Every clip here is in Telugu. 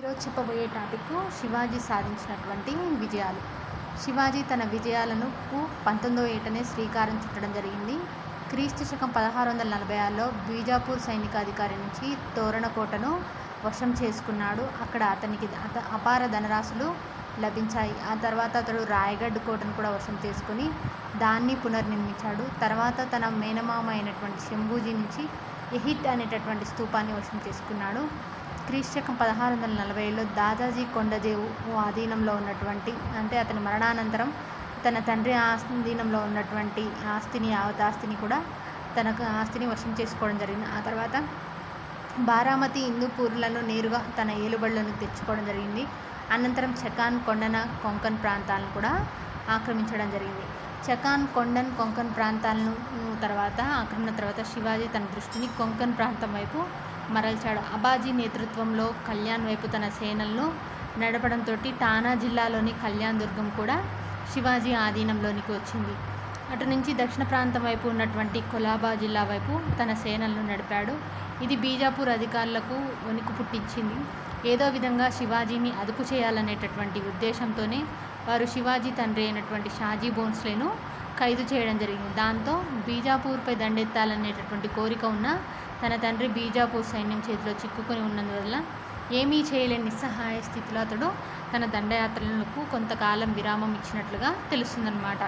ఈరోజు చెప్పబోయే టాపిక్ శివాజీ సాధించినటువంటి విజయాలు శివాజీ తన విజయాలను పంతొమ్మిదవ ఏటనే శ్రీకారం చుట్టడం జరిగింది క్రీస్తు శకం పదహారు వందల నలభై ఆరులో బీజాపూర్ సైనికాధికారి నుంచి తోరణకోటను వశం చేసుకున్నాడు అక్కడ అతనికి అత అపార ధనరాశులు లభించాయి ఆ తర్వాత అతడు రాయగఢ్ కోటను కూడా వశం చేసుకుని దాన్ని పునర్నిర్మించాడు తర్వాత తన మేనమామ అయినటువంటి శంభూజీ నుంచి ఎహిట్ అనేటటువంటి స్తూపాన్ని వశం చేసుకున్నాడు క్రీస్తకం పదహారు వందల నలభైలో దాదాజీ కొండజేవు ఆధీనంలో ఉన్నటువంటి అంటే అతని మరణానంతరం తన తండ్రి ఆధీనంలో ఉన్నటువంటి ఆస్తిని యావత్ ఆస్తిని కూడా తనకు ఆస్తిని వశం చేసుకోవడం జరిగింది ఆ తర్వాత బారామతి హిందూపూర్లను నేరుగా తన ఏలుబడిలోకి తెచ్చుకోవడం జరిగింది అనంతరం చకాన్ కొండన కొంకన్ ప్రాంతాలను కూడా ఆక్రమించడం జరిగింది చకాన్ కొండన్ కొంకన్ ప్రాంతాలను తర్వాత ఆక్రమణ తర్వాత శివాజీ తన దృష్టిని కొంకన్ ప్రాంతం వైపు మరల్చాడు అబాజీ నేతృత్వంలో కళ్యాణ్ వైపు తన సేనలను నడపడంతో టానా జిల్లాలోని కళ్యాణ్ దుర్గం కూడా శివాజీ ఆధీనంలోనికి వచ్చింది అటు నుంచి దక్షిణ ప్రాంతం వైపు ఉన్నటువంటి కొలాబా జిల్లా వైపు తన సేనలను నడిపాడు ఇది బీజాపూర్ అధికారులకు వణుకు పుట్టించింది ఏదో విధంగా శివాజీని అదుపు చేయాలనేటటువంటి ఉద్దేశంతోనే వారు శివాజీ తండ్రి అయినటువంటి షాజీ బోన్స్లేను ఖైదు చేయడం జరిగింది దాంతో బీజాపూర్పై దండెత్తాలనేటటువంటి కోరిక ఉన్న తన తండ్రి బీజాపూర్ సైన్యం చేతిలో చిక్కుకొని ఉన్నందువల్ల ఏమీ చేయలేని నిస్సహాయ స్థితిలో అతడు తన దండయాత్రలకు కొంతకాలం విరామం ఇచ్చినట్లుగా తెలుస్తుందన్నమాట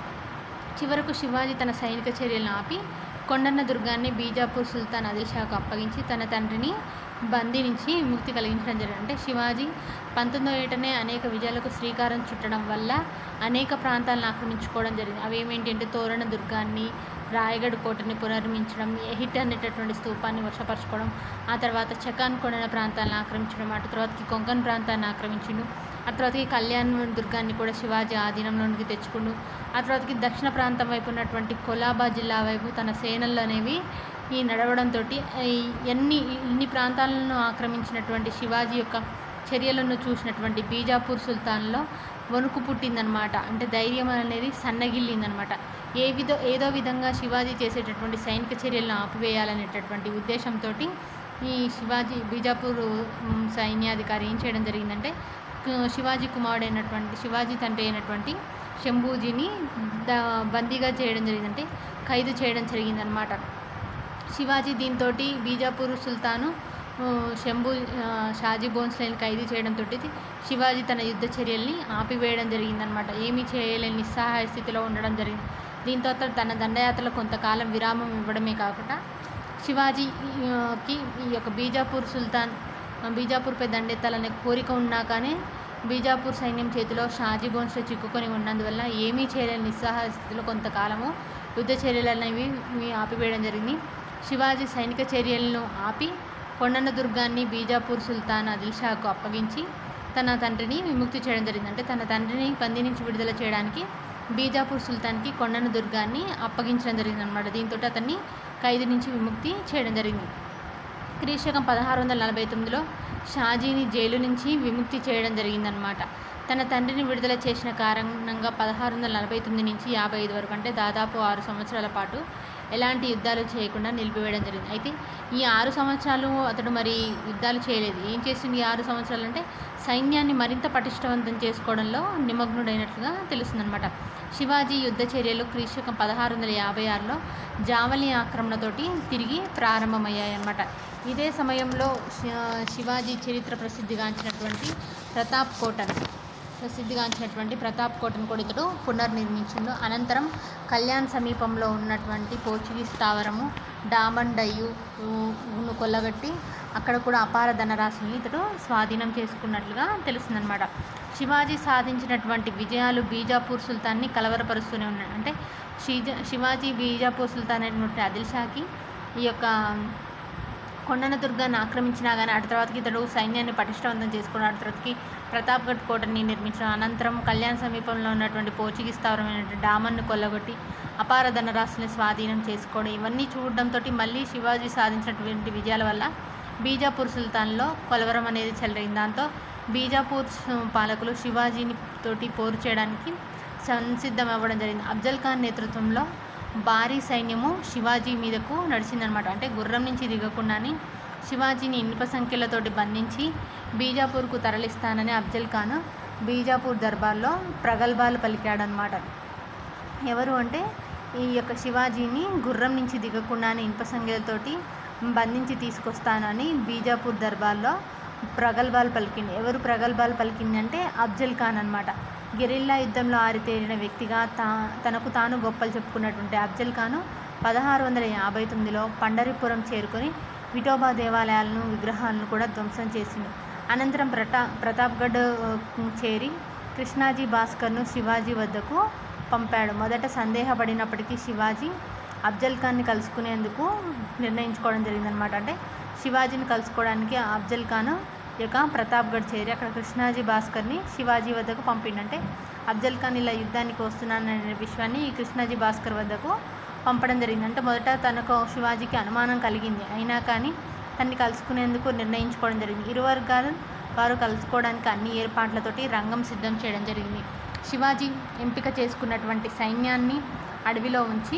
చివరకు శివాజీ తన సైనిక చర్యలను ఆపి కొండన్న దుర్గాన్ని బీజాపూర్ సుల్తాన్ ఆదిల్షాకు అప్పగించి తన తండ్రిని బందీ నుంచి విముక్తి కలిగించడం జరిగింది అంటే శివాజీ పంతొమ్మిదో ఏటనే అనేక విజయాలకు శ్రీకారం చుట్టడం వల్ల అనేక ప్రాంతాలను ఆక్రమించుకోవడం జరిగింది అవి ఏమేంటి అంటే తోరణ దుర్గాన్ని రాయగఢ్ కోటని పునర్మించడం ఎహిట్ అనేటటువంటి స్తూపాన్ని వర్షపరచుకోవడం ఆ తర్వాత చకాన్ కొండన ప్రాంతాలను ఆక్రమించడం అటు తర్వాతకి కొంకన్ ప్రాంతాన్ని ఆక్రమించిండు ఆ తర్వాతకి కళ్యాణ్ దుర్గాన్ని కూడా శివాజీ ఆధీనంలోనికి తెచ్చుకుండు ఆ తర్వాతకి దక్షిణ ప్రాంతం వైపు ఉన్నటువంటి కొలాబా జిల్లా వైపు తన సేనలు అనేవి ఈ నడవడంతో ఎన్ని ఇన్ని ప్రాంతాలను ఆక్రమించినటువంటి శివాజీ యొక్క చర్యలను చూసినటువంటి బీజాపూర్ సుల్తాన్లో వణుకు పుట్టిందనమాట అంటే ధైర్యం అనేది సన్నగిల్లిందనమాట ఏ విధ ఏదో విధంగా శివాజీ చేసేటటువంటి సైనిక చర్యలను ఆపివేయాలనేటటువంటి ఉద్దేశంతో ఈ శివాజీ బీజాపూర్ సైన్యాధికారి ఏం చేయడం జరిగిందంటే శివాజీ కుమారుడైనటువంటి శివాజీ తండ్రి అయినటువంటి శంభూజీని ద బందీగా చేయడం జరిగిందంటే ఖైదు చేయడం జరిగిందనమాట శివాజీ దీంతో బీజాపూర్ సుల్తాను శంభు షాజీ బోన్స్లైన్ ఖైదు చేయడంతో శివాజీ తన యుద్ధ చర్యల్ని ఆపివేయడం జరిగిందనమాట ఏమీ చేయలేని నిస్సహాయ స్థితిలో ఉండడం జరిగింది దీంతో అతడు తన దండయాత్రలో కొంతకాలం విరామం ఇవ్వడమే కాకుండా శివాజీకి ఈ యొక్క బీజాపూర్ సుల్తాన్ బీజాపూర్పై దండెత్తాలనే కోరిక ఉన్నా కానీ బీజాపూర్ సైన్యం చేతిలో షాజీ బోన్స్లో చిక్కుకొని ఉన్నందువల్ల ఏమీ చేయలేని నిస్సహాయ స్థితిలో కొంతకాలము యుద్ధ చర్యలు అనేవి ఆపివేయడం జరిగింది శివాజీ సైనిక చర్యలను ఆపి కొండన్న దుర్గాన్ని బీజాపూర్ సుల్తాన్ ఆదిల్షాకు అప్పగించి తన తండ్రిని విముక్తి చేయడం జరిగింది అంటే తన తండ్రిని బందీ నుంచి విడుదల చేయడానికి బీజాపూర్ సుల్తాన్కి కొండన్న దుర్గాన్ని అప్పగించడం జరిగింది అనమాట దీంతో అతన్ని ఖైదు నుంచి విముక్తి చేయడం జరిగింది క్రీశకం పదహారు వందల నలభై తొమ్మిదిలో షాజీని జైలు నుంచి విముక్తి చేయడం జరిగిందనమాట తన తండ్రిని విడుదల చేసిన కారణంగా పదహారు వందల నలభై తొమ్మిది నుంచి యాభై ఐదు వరకు అంటే దాదాపు ఆరు సంవత్సరాల పాటు ఎలాంటి యుద్ధాలు చేయకుండా నిలిపివేయడం జరిగింది అయితే ఈ ఆరు సంవత్సరాలు అతడు మరి యుద్ధాలు చేయలేదు ఏం చేసింది ఈ ఆరు సంవత్సరాలు అంటే సైన్యాన్ని మరింత పటిష్టవంతం చేసుకోవడంలో నిమగ్నుడైనట్లుగా తెలుస్తుందన్నమాట శివాజీ యుద్ధ చర్యలు క్రీశకం పదహారు వందల యాభై ఆరులో జావలి ఆక్రమణతోటి తిరిగి ప్రారంభమయ్యాయి అన్నమాట ఇదే సమయంలో శివాజీ చరిత్ర ప్రసిద్ధిగాంచినటువంటి ప్రతాప్ కోటన్ ప్రసిద్ధిగాంచినటువంటి ప్రతాప్ కోటను కూడా ఇతడు పునర్నిర్మించిండు అనంతరం కళ్యాణ్ సమీపంలో ఉన్నటువంటి పోర్చుగీస్ స్థావరము డామండయ్యును కొల్లగట్టి అక్కడ కూడా అపార ధనరాశుల్ని ఇతడు స్వాధీనం చేసుకున్నట్లుగా తెలుస్తుందన్నమాట శివాజీ సాధించినటువంటి విజయాలు బీజాపూర్ సుల్తాన్ని కలవరపరుస్తూనే ఉన్నాయి అంటే శివాజీ బీజాపూర్ సుల్తాన్ అయినటువంటి ఆదిల్షాకి ఈ యొక్క కొండన దుర్గాన్ని ఆక్రమించినా కానీ అటు తర్వాతకి ఇతడు సైన్యాన్ని పటిష్టవంతం చేసుకున్నాడు అటు తర్వాతకి ప్రతాప్గఢ్ కోటని నిర్మించిన అనంతరం కళ్యాణ్ సమీపంలో ఉన్నటువంటి పోర్చుగీస్ స్థావరమైనటువంటి డామన్ను కొల్లగొట్టి అపార ధనరాశుల్ని స్వాధీనం చేసుకోవడం ఇవన్నీ చూడడంతో మళ్ళీ శివాజీ సాధించినటువంటి విజయాల వల్ల బీజాపూర్ సుల్తాన్లో కొలవరం అనేది చెలరైంది దాంతో బీజాపూర్ పాలకులు శివాజీని తోటి పోరు చేయడానికి సంసిద్ధం అవ్వడం జరిగింది అఫ్జల్ ఖాన్ నేతృత్వంలో భారీ సైన్యము శివాజీ మీదకు నడిచిందనమాట అంటే గుర్రం నుంచి దిగకుండానే శివాజీని ఇనుప సంఖ్యలతోటి బంధించి బీజాపూర్కు తరలిస్తానని అఫ్జల్ ఖాన్ బీజాపూర్ దర్బార్లో ప్రగల్భాలు పలికాడనమాట ఎవరు అంటే ఈ యొక్క శివాజీని గుర్రం నుంచి దిగకుండానే ఇనుప సంఖ్యలతోటి బంధించి తీసుకొస్తానని బీజాపూర్ దర్బార్లో ప్రగల్భాలు పలికింది ఎవరు ప్రగల్భాలు పలికింది అంటే అఫ్జల్ ఖాన్ అనమాట గెరిల్లా యుద్ధంలో ఆరితేరిన వ్యక్తిగా తా తనకు తాను గొప్పలు చెప్పుకున్నటువంటి అఫ్జల్ ఖాను పదహారు వందల యాభై తొమ్మిదిలో పండరిపురం చేరుకొని విఠోబా దేవాలయాలను విగ్రహాలను కూడా ధ్వంసం చేసింది అనంతరం ప్రటా ప్రతాప్గఢ్ ఆ, చేరి కృష్ణాజీ భాస్కర్ను శివాజీ వద్దకు పంపాడు మొదట సందేహపడినప్పటికీ శివాజీ అఫ్జల్ ఖాన్ని కలుసుకునేందుకు నిర్ణయించుకోవడం జరిగిందనమాట అంటే శివాజీని కలుసుకోవడానికి అఫ్జల్ ఖాన్ ఈ యొక్క ప్రతాప్గఢ్ చేరి అక్కడ కృష్ణాజీ భాస్కర్ని శివాజీ వద్దకు పంపిండంటే అఫ్జల్ ఖాన్ ఇలా యుద్ధానికి వస్తున్నాననే విషయాన్ని ఈ కృష్ణాజీ భాస్కర్ వద్దకు పంపడం జరిగింది అంటే మొదట తనకు శివాజీకి అనుమానం కలిగింది అయినా కానీ తన్ని కలుసుకునేందుకు నిర్ణయించుకోవడం జరిగింది ఇరు వర్గాలు వారు కలుసుకోవడానికి అన్ని ఏర్పాట్లతోటి రంగం సిద్ధం చేయడం జరిగింది శివాజీ ఎంపిక చేసుకున్నటువంటి సైన్యాన్ని అడవిలో ఉంచి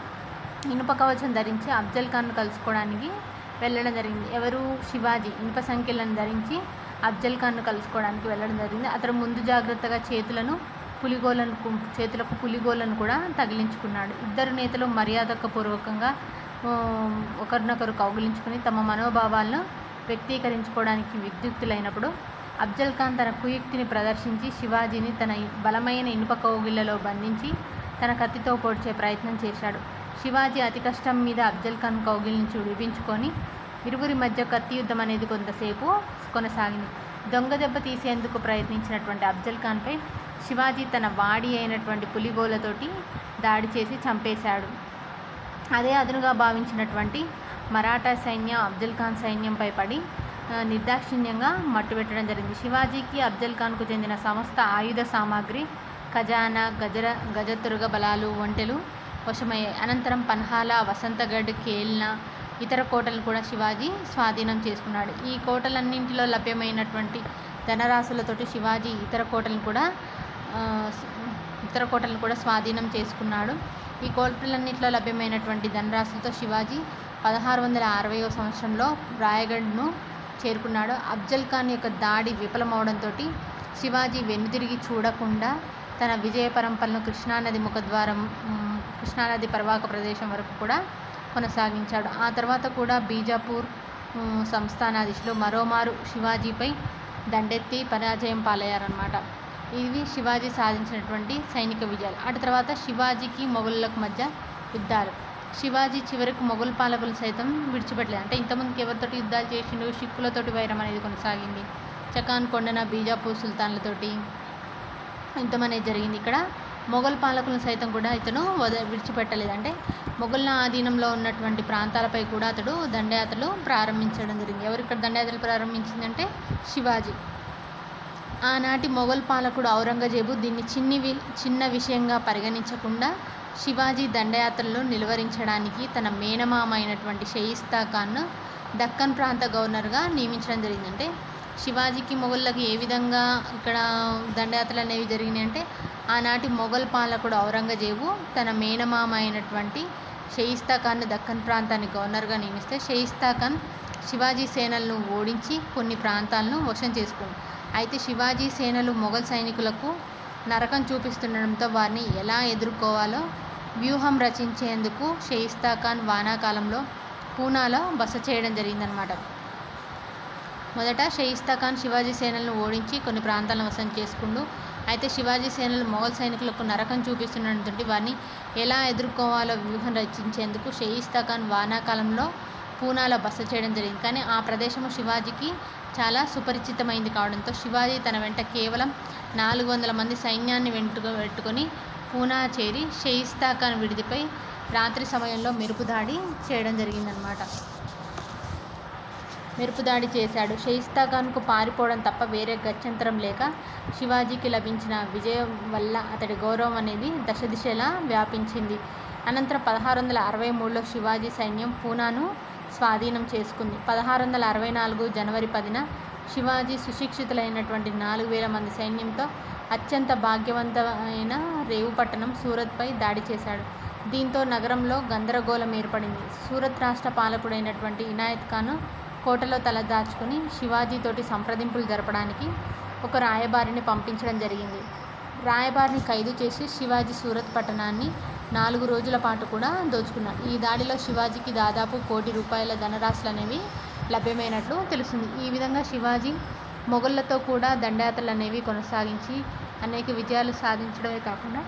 ఇనుప కవచం ధరించి అఫ్జల్ ఖాన్ను కలుసుకోవడానికి వెళ్ళడం జరిగింది ఎవరు శివాజీ ఇనుప సంఖ్యలను ధరించి అఫ్జల్ ఖాన్ను కలుసుకోవడానికి వెళ్ళడం జరిగింది అతడు ముందు జాగ్రత్తగా చేతులను పులిగోలను కు- చేతులకు పులిగోలను కూడా తగిలించుకున్నాడు ఇద్దరు నేతలు మర్యాదకపూర్వకంగా ఆ, ఒకరినొకరు కౌగిలించుకుని తమ మనోభావాలను వ్యక్తీకరించుకోవడానికి విద్యుక్తులైనప్పుడు అఫ్జల్ ఖాన్ తన కుయుక్తిని ప్రదర్శించి శివాజీని తన బలమైన ఇనుప కౌగిళ్లలో బంధించి తన కత్తితో పొడిచే ప్రయత్నం చేశాడు శివాజీ అతి కష్టం మీద అఫ్జల్ ఖాన్ కౌగిల్ నుంచి విడిపించుకొని ఇరువురి మధ్య కత్తి యుద్ధం అనేది కొంతసేపు కొనసాగింది దొంగ దెబ్బ తీసేందుకు ప్రయత్నించినటువంటి అఫ్జల్ ఖాన్పై శివాజీ తన వాడి అయినటువంటి పులిగోలతోటి దాడి చేసి చంపేశాడు అదే అదునుగా భావించినటువంటి మరాఠా సైన్యం అఫ్జల్ ఖాన్ సైన్యంపై పడి ఆ, నిర్దాక్షిణ్యంగా మట్టుబెట్టడం జరిగింది శివాజీకి అఫ్జల్ ఖాన్కు చెందిన సమస్త ఆయుధ సామాగ్రి ఖజానా గజర గజతురుగ బలాలు ఒంటెలు వశమయ్యాయి అనంతరం పన్హాల వసంతగఢ్ కేల్నా ఇతర కోటలను కూడా శివాజీ స్వాధీనం చేసుకున్నాడు ఈ కోటలన్నింటిలో లభ్యమైనటువంటి ధనరాశులతోటి శివాజీ ఇతర కోటలను కూడా ఆ, స- ఇతర కోటలను కూడా స్వాధీనం చేసుకున్నాడు ఈ కోటలన్నింటిలో లభ్యమైనటువంటి ధనరాశులతో శివాజీ పదహారు వందల అరవయో సంవత్సరంలో రాయగఢ్ను చేరుకున్నాడు అఫ్జల్ ఖాన్ యొక్క దాడి విఫలమవడంతో శివాజీ వెనుతిరిగి చూడకుండా తన విజయ పరంపరను కృష్ణానది ముఖద్వారం మ్, కృష్ణానది పర్వాక ప్రదేశం వరకు కూడా కొనసాగించాడు ఆ తర్వాత కూడా బీజాపూర్ మ్, సంస్థానాధీశులు మరోమారు శివాజీపై దండెత్తి పరాజయం పాలయ్యారన్నమాట ఇవి శివాజీ సాధించినటువంటి సైనిక విజయాలు అటు తర్వాత శివాజీకి మొఘలులకు మధ్య యుద్ధాలు శివాజీ చివరికి మొఘల్ పాలకులు సైతం విడిచిపెట్టలేదు అంటే ఇంతకుముందుకు ఎవరితోటి యుద్ధాలు చేసిండు సిక్కులతోటి వైరం అనేది కొనసాగింది చకాన్ కొండన బీజాపూర్ సుల్తాన్లతోటి యుద్ధం అనేది జరిగింది ఇక్కడ మొఘల్ పాలకులను సైతం కూడా ఇతను వద విడిచిపెట్టలేదు అంటే మొఘళ్ళ ఆధీనంలో ఉన్నటువంటి ప్రాంతాలపై కూడా అతడు దండయాత్రలు ప్రారంభించడం జరిగింది ఎవరు ఇక్కడ దండయాత్రలు ప్రారంభించిందంటే శివాజీ ఆనాటి మొఘల్ పాలకుడు ఔరంగజేబు దీన్ని చిన్ని వి చిన్న విషయంగా పరిగణించకుండా శివాజీ దండయాత్రలను నిలువరించడానికి తన మేనమామ అయినటువంటి షయిస్తా ఖాన్ను దక్కన్ ప్రాంత గవర్నర్గా నియమించడం జరిగిందంటే శివాజీకి మొఘళ్ళకి ఏ విధంగా ఇక్కడ దండయాత్రలు అనేవి జరిగినాయి అంటే ఆనాటి మొఘల్ పాలకుడు ఔరంగజేబు తన మేనమామ అయినటువంటి షయిస్తా ఖాన్ను దక్కన్ ప్రాంతాన్ని గవర్నర్గా నియమిస్తే షయిస్తా ఖాన్ శివాజీ సేనలను ఓడించి కొన్ని ప్రాంతాలను వశం చేసుకుంది అయితే శివాజీ సేనలు మొఘల్ సైనికులకు నరకం చూపిస్తుండడంతో వారిని ఎలా ఎదుర్కోవాలో వ్యూహం రచించేందుకు షయిస్తా ఖాన్ వానాకాలంలో పూనాలో బస చేయడం జరిగిందనమాట మొదట షయిస్తా ఖాన్ శివాజీ సేనలను ఓడించి కొన్ని ప్రాంతాలను వశం చేసుకుంటూ అయితే శివాజీ సేనలు మొఘల్ సైనికులకు నరకం చూపిస్తుండటంతో వారిని ఎలా ఎదుర్కోవాలో వ్యూహం రచించేందుకు షయిస్తా ఖాన్ వానాకాలంలో పూనాలో బస చేయడం జరిగింది కానీ ఆ ప్రదేశము శివాజీకి చాలా సుపరిచితమైంది కావడంతో శివాజీ తన వెంట కేవలం నాలుగు వందల మంది సైన్యాన్ని వెంటుకు పెట్టుకొని పూనా చేరి షయిస్తా ఖాన్ విడిదిపై రాత్రి సమయంలో మెరుపు దాడి చేయడం జరిగిందనమాట మెరుపు దాడి చేశాడు షయిస్తా ఖాన్కు పారిపోవడం తప్ప వేరే గత్యంతరం లేక శివాజీకి లభించిన విజయం వల్ల అతడి గౌరవం అనేది దశ దిశలా వ్యాపించింది అనంతరం పదహారు వందల అరవై మూడులో శివాజీ సైన్యం పూనాను స్వాధీనం చేసుకుంది పదహారు వందల అరవై నాలుగు జనవరి పదిన శివాజీ సుశిక్షితులైనటువంటి నాలుగు వేల మంది సైన్యంతో అత్యంత భాగ్యవంతమైన రేవు పట్టణం సూరత్పై దాడి చేశాడు దీంతో నగరంలో గందరగోళం ఏర్పడింది సూరత్ రాష్ట్ర పాలకుడైనటువంటి ఇనాయత్ ఖాన్ కోటలో తల దాచుకుని శివాజీతోటి సంప్రదింపులు జరపడానికి ఒక రాయబారిని పంపించడం జరిగింది రాయబారిని ఖైదు చేసి శివాజీ సూరత్ పట్టణాన్ని నాలుగు రోజుల పాటు కూడా దోచుకున్నాడు ఈ దాడిలో శివాజీకి దాదాపు కోటి రూపాయల ధనరాశులు అనేవి లభ్యమైనట్లు తెలుస్తుంది ఈ విధంగా శివాజీ మొఘళ్ళతో కూడా దండయాత్రలు అనేవి కొనసాగించి అనేక విజయాలు సాధించడమే కాకుండా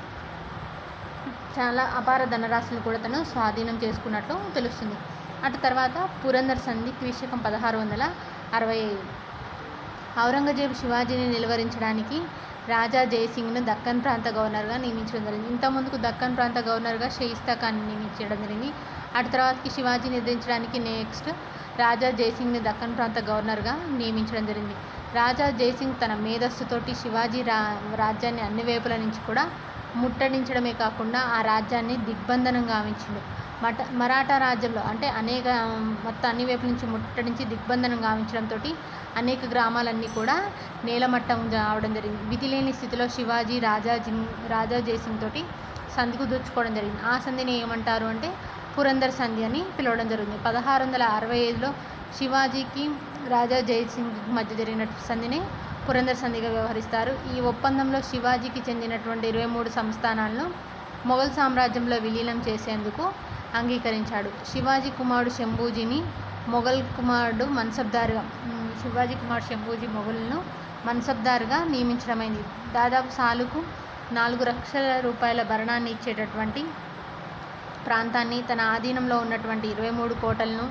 చాలా అపార ధనరాశులు కూడా తను స్వాధీనం చేసుకున్నట్లు తెలుస్తుంది అటు తర్వాత పురందర్ సంధి క్రీశకం పదహారు వందల అరవై ఐదు ఔరంగజేబు శివాజీని నిలువరించడానికి రాజా జయసింగ్ను దక్కన్ ప్రాంత గవర్నర్గా నియమించడం జరిగింది ఇంతకుముందుకు దక్కన్ ప్రాంత గవర్నర్గా షయిస్తా ఖాన్ని నియమించడం జరిగింది అటు తర్వాతకి శివాజీని ఎదిరించడానికి నెక్స్ట్ రాజా జయసింగ్ని దక్కన్ ప్రాంత గవర్నర్గా నియమించడం జరిగింది రాజా జయసింగ్ తన మేధస్సుతోటి శివాజీ రా రాజ్యాన్ని అన్ని వైపుల నుంచి కూడా ముట్టడించడమే కాకుండా ఆ రాజ్యాన్ని దిగ్బంధనం గావించిండు మట మరాఠా రాజ్యంలో అంటే అనేక మొత్తం అన్ని వైపుల నుంచి ముట్టడించి దిగ్బంధనం గావించడంతో అనేక గ్రామాలన్నీ కూడా నేలమట్టం అవడం జరిగింది విధి లేని స్థితిలో శివాజీ రాజా జింగ్ రాజా జయసింగ్ తోటి సంధికు దూర్చుకోవడం జరిగింది ఆ సంధిని ఏమంటారు అంటే పురందర్ సంధి అని పిలవడం జరిగింది పదహారు వందల అరవై ఐదులో శివాజీకి రాజా జయసింగ్ మధ్య జరిగిన సంధిని పురందర్ సంధిగా వ్యవహరిస్తారు ఈ ఒప్పందంలో శివాజీకి చెందినటువంటి ఇరవై మూడు సంస్థానాలను మొఘల్ సామ్రాజ్యంలో విలీనం చేసేందుకు అంగీకరించాడు శివాజీ కుమారుడు శంభూజీని మొఘల్ కుమారుడు మన్సబ్దార్గా ఉమ్, శివాజీ కుమార్ శంభూజీ మొఘల్ను మన్సబ్దార్గా నియమించడమైంది దాదాపు సాలుకు నాలుగు లక్షల రూపాయల భరణాన్ని ఇచ్చేటటువంటి ప్రాంతాన్ని తన ఆధీనంలో ఉన్నటువంటి ఇరవై మూడు కోటలను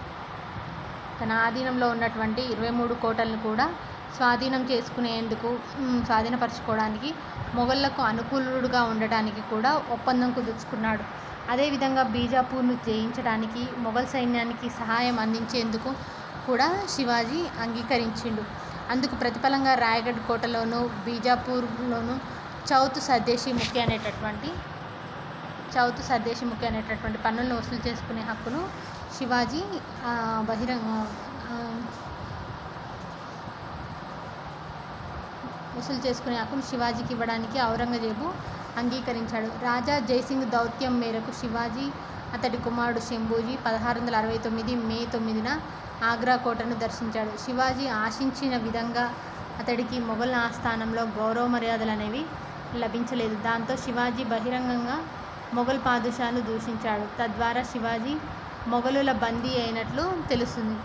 తన ఆధీనంలో ఉన్నటువంటి ఇరవై మూడు కోటలను కూడా స్వాధీనం చేసుకునేందుకు ఉమ్, స్వాధీనపరచుకోవడానికి మొఘళ్లకు అనుకూలుడుగా ఉండటానికి కూడా ఒప్పందం కుదుర్చుకున్నాడు అదేవిధంగా బీజాపూర్ను జయించడానికి మొఘల్ సైన్యానికి సహాయం అందించేందుకు కూడా శివాజీ అంగీకరించిండు అందుకు ప్రతిఫలంగా రాయగఢ్ కోటలోను బీజాపూర్లోను చౌత్ సర్దేశీ ముఖ్య అనేటటువంటి చౌత్ సర్దేశీ ముఖ్య అనేటటువంటి పన్నులను వసూలు చేసుకునే హక్కును శివాజీ ఆ, బహిరంగ ఆ, వసూలు చేసుకునే హక్కును శివాజీకి ఇవ్వడానికి ఔరంగజేబు అంగీకరించాడు రాజా జైసింగ్ దౌత్యం మేరకు శివాజీ అతడి కుమారుడు శంభూజీ పదహారు వందల అరవై తొమ్మిది మే తొమ్మిదిన ఆగ్రా కోటను దర్శించాడు శివాజీ ఆశించిన విధంగా అతడికి మొఘల్ ఆస్థానంలో గౌరవ మర్యాదలు అనేవి లభించలేదు దాంతో శివాజీ బహిరంగంగా మొఘల్ పాదుషాను దూషించాడు తద్వారా శివాజీ మొఘలుల బందీ అయినట్లు తెలుస్తుంది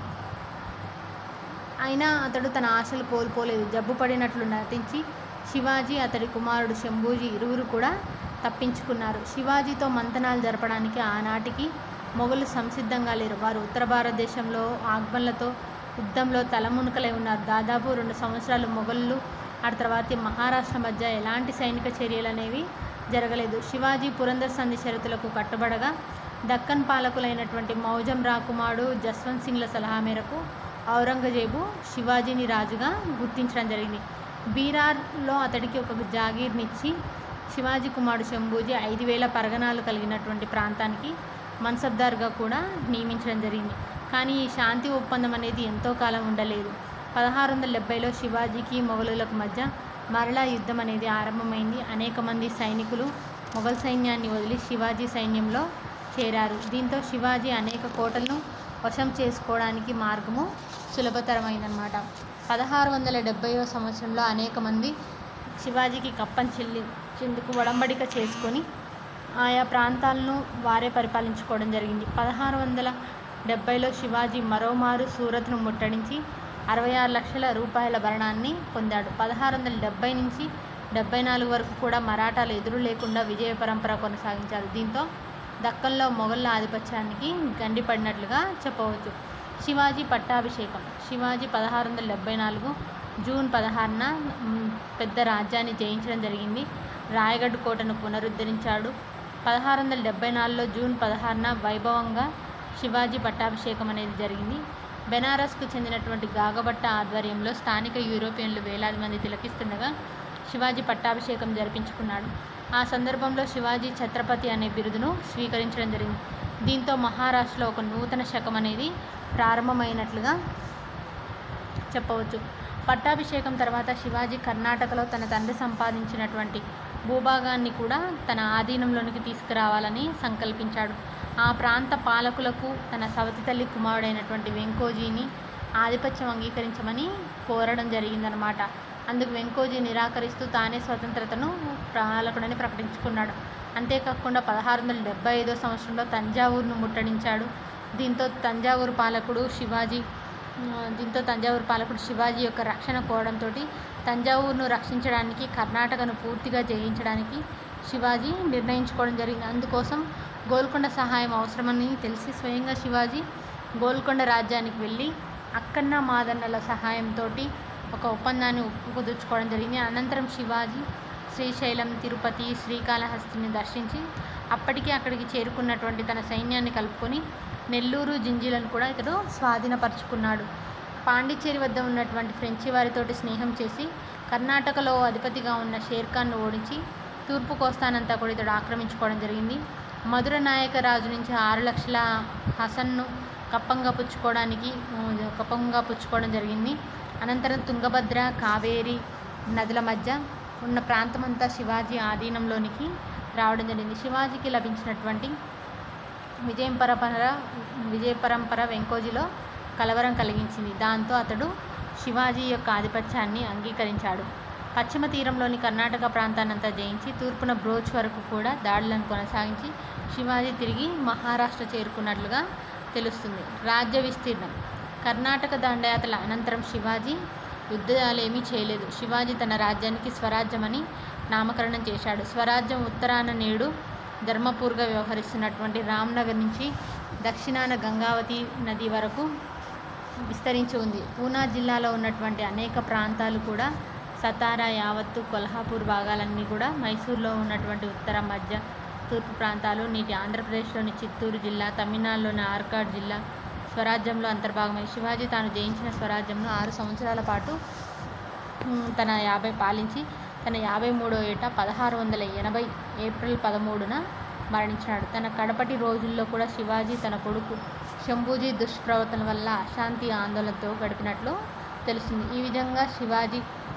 అయినా అతడు తన ఆశలు కోల్పోలేదు జబ్బు పడినట్లు నటించి శివాజీ అతడి కుమారుడు శంభూజీ ఇరువురు కూడా తప్పించుకున్నారు శివాజీతో మంతనాలు జరపడానికి ఆనాటికి మొఘలు సంసిద్ధంగా లేరు వారు ఉత్తర భారతదేశంలో ఆగ్బన్లతో యుద్ధంలో తలమునకలై ఉన్నారు దాదాపు రెండు సంవత్సరాలు మొఘలు ఆ తర్వాత మహారాష్ట్ర మధ్య ఎలాంటి సైనిక చర్యలు అనేవి జరగలేదు శివాజీ పురందర్ సంధి షరతులకు కట్టుబడగా దక్కన్ పాలకులైనటువంటి మౌజం రాకుమారుడు జస్వంత్ సింగ్ల సలహా మేరకు ఔరంగజేబు శివాజీని రాజుగా గుర్తించడం జరిగింది బీరార్లో అతడికి ఒక జాగీర్నిచ్చి శివాజీ కుమారుడు శంభూజీ ఐదు వేల పరగణాలు కలిగినటువంటి ప్రాంతానికి మన్సబ్దార్గా కూడా నియమించడం జరిగింది కానీ ఈ శాంతి ఒప్పందం అనేది ఎంతో కాలం ఉండలేదు పదహారు వందల డెబ్బైలో శివాజీకి మొఘలులకు మధ్య మరలా యుద్ధం అనేది ఆరంభమైంది అనేక మంది సైనికులు మొఘల్ సైన్యాన్ని వదిలి శివాజీ సైన్యంలో చేరారు దీంతో శివాజీ అనేక కోటలను వశం చేసుకోవడానికి మార్గము సులభతరమైందన్నమాట పదహారు వందల డెబ్బైవ సంవత్సరంలో అనేక మంది శివాజీకి కప్పం చెల్లించేందుకు ఒడంబడిక చేసుకొని ఆయా ప్రాంతాలను వారే పరిపాలించుకోవడం జరిగింది పదహారు వందల డెబ్బైలో శివాజీ మరోమారు సూరత్ను ముట్టడించి అరవై ఆరు లక్షల రూపాయల భరణాన్ని పొందాడు పదహారు వందల డెబ్బై నుంచి డెబ్బై నాలుగు వరకు కూడా మరాఠాలు ఎదురు లేకుండా విజయ పరంపర కొనసాగించారు దీంతో దక్కన్లో మొఘళ్ళ ఆధిపత్యానికి గండిపడినట్లుగా చెప్పవచ్చు శివాజీ పట్టాభిషేకం శివాజీ పదహారు వందల డెబ్బై నాలుగు జూన్ పదహారున మ్, పెద్ద రాజ్యాన్ని జయించడం జరిగింది రాయగఢ్ కోటను పునరుద్ధరించాడు పదహారు వందల డెబ్బై నాలుగులో జూన్ పదహారున వైభవంగా శివాజీ పట్టాభిషేకం అనేది జరిగింది బెనారస్కు చెందినటువంటి గాగభట్ట ఆధ్వర్యంలో స్థానిక యూరోపియన్లు వేలాది మంది తిలకిస్తుండగా శివాజీ పట్టాభిషేకం జరిపించుకున్నాడు ఆ సందర్భంలో శివాజీ ఛత్రపతి అనే బిరుదును స్వీకరించడం జరిగింది దీంతో మహారాష్ట్రలో ఒక నూతన శకం అనేది ప్రారంభమైనట్లుగా చెప్పవచ్చు పట్టాభిషేకం తర్వాత శివాజీ కర్ణాటకలో తన తండ్రి సంపాదించినటువంటి భూభాగాన్ని కూడా తన ఆధీనంలోనికి తీసుకురావాలని సంకల్పించాడు ఆ ప్రాంత పాలకులకు తన సవతి తల్లి కుమారుడైనటువంటి వెంకోజీని ఆధిపత్యం అంగీకరించమని కోరడం జరిగిందనమాట అందుకు వెంకోజీ నిరాకరిస్తూ తానే స్వతంత్రతను పాలకుడని ప్రకటించుకున్నాడు అంతేకాకుండా పదహారు వందల డెబ్బై ఐదో సంవత్సరంలో తంజావూరును ముట్టడించాడు దీంతో తంజావూరు పాలకుడు శివాజీ ఆ, దీంతో తంజావూరు పాలకుడు శివాజీ యొక్క రక్షణ కోవడంతో తంజావూరును రక్షించడానికి కర్ణాటకను పూర్తిగా జయించడానికి శివాజీ నిర్ణయించుకోవడం జరిగింది అందుకోసం గోల్కొండ సహాయం అవసరమని తెలిసి స్వయంగా శివాజీ గోల్కొండ రాజ్యానికి వెళ్ళి అక్కన్న మాదన్నల సహాయంతో ఒక ఒప్పందాన్ని ఒప్పు కుదుర్చుకోవడం జరిగింది అనంతరం శివాజీ శ్రీశైలం తిరుపతి శ్రీకాళహస్తిని దర్శించి అప్పటికే అక్కడికి చేరుకున్నటువంటి తన సైన్యాన్ని కలుపుకొని నెల్లూరు జింజీలను కూడా ఇతడు స్వాధీనపరుచుకున్నాడు పాండిచ్చేరి వద్ద ఉన్నటువంటి ఫ్రెంచి వారితోటి స్నేహం చేసి కర్ణాటకలో అధిపతిగా ఉన్న షేర్ఖాన్ను ఓడించి తూర్పు కోస్తానంతా కూడా ఇతడు ఆక్రమించుకోవడం జరిగింది మధుర నాయక రాజు నుంచి ఆరు లక్షల హసన్ను కప్పంగా పుచ్చుకోవడానికి ఆ, కప్పంగా పుచ్చుకోవడం జరిగింది అనంతరం తుంగభద్ర కావేరి నదుల మధ్య ఉన్న ప్రాంతమంతా శివాజీ ఆధీనంలోనికి రావడం జరిగింది శివాజీకి లభించినటువంటి విజయం పరంపర విజయ పరంపర వెంకోజీలో కలవరం కలిగించింది దాంతో అతడు శివాజీ యొక్క ఆధిపత్యాన్ని అంగీకరించాడు పశ్చిమ తీరంలోని కర్ణాటక ప్రాంతాన్నంతా జయించి తూర్పున బ్రోచ్ వరకు కూడా దాడులను కొనసాగించి శివాజీ తిరిగి మహారాష్ట్ర చేరుకున్నట్లుగా తెలుస్తుంది రాజ్య విస్తీర్ణం కర్ణాటక దండయాత్రల అనంతరం శివాజీ యుద్ధాలేమీ చేయలేదు శివాజీ తన రాజ్యానికి స్వరాజ్యమని నామకరణం చేశాడు స్వరాజ్యం ఉత్తరాన నేడు ధర్మపూర్గా వ్యవహరిస్తున్నటువంటి రామ్నగర్ నుంచి దక్షిణాన గంగావతి నది వరకు విస్తరించి ఉంది పూనా జిల్లాలో ఉన్నటువంటి అనేక ప్రాంతాలు కూడా సతారా యావత్తు కొల్హాపూర్ భాగాలన్నీ కూడా మైసూర్లో ఉన్నటువంటి ఉత్తర మధ్య తూర్పు ప్రాంతాలు నీటి ఆంధ్రప్రదేశ్లోని చిత్తూరు జిల్లా తమిళనాడులోని ఆర్కాడ్ జిల్లా స్వరాజ్యంలో అంతర్భాగమై శివాజీ తాను జయించిన స్వరాజ్యంలో ఆరు సంవత్సరాల పాటు ఉమ్, తన యాభై పాలించి తన యాభై మూడో ఏట పదహారు వందల ఎనభై ఏప్రిల్ పదమూడున మరణించినాడు తన కడపటి రోజుల్లో కూడా శివాజీ తన కొడుకు శంభూజీ దుష్ప్రవర్తన వల్ల అశాంతి ఆందోళనతో గడిపినట్లు తెలుస్తుంది ఈ విధంగా శివాజీ